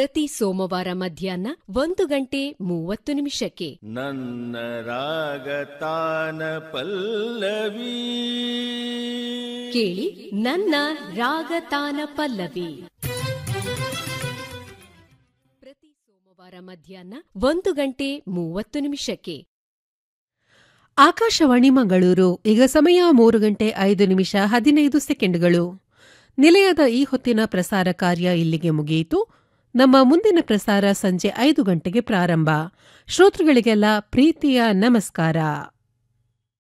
ಪ್ರತಿ ಸೋಮವಾರ ಮಧ್ಯಾಹ್ನ ಒಂದು ಗಂಟೆ ಮೂವತ್ತು ನಿಮಿಷಕ್ಕೆ ನನ್ನ ರಾಗತಾನ ಪಲ್ಲವಿ ಕೇಳಿ ನನ್ನ ರಾಗತಾನ ಪಲ್ಲವಿ ಪ್ರತಿ ಸೋಮವಾರ ಮಧ್ಯಾಹ್ನ ಒಂದು ಗಂಟೆ ಮೂವತ್ತು ನಿಮಿಷಕ್ಕೆ ಆಕಾಶವಾಣಿ ಮಂಗಳೂರು ಈಗ ಸಮಯ ಮೂರು ಗಂಟೆ ಐದು ನಿಮಿಷ ಹದಿನೈದು ಸೆಕೆಂಡ್ಗಳು ನಿಲಯದ ಈ ಹೊತ್ತಿನ ಪ್ರಸಾರ ಕಾರ್ಯ ಇಲ್ಲಿಗೆ ಮುಗಿಯಿತು ನಮ್ಮ ಮುಂದಿನ ಪ್ರಸಾರ ಸಂಜೆ ಐದು ಗಂಟೆಗೆ ಪ್ರಾರಂಭ ಶ್ರೋತೃಗಳಿಗೆಲ್ಲ ಪ್ರೀತಿಯ ನಮಸ್ಕಾರ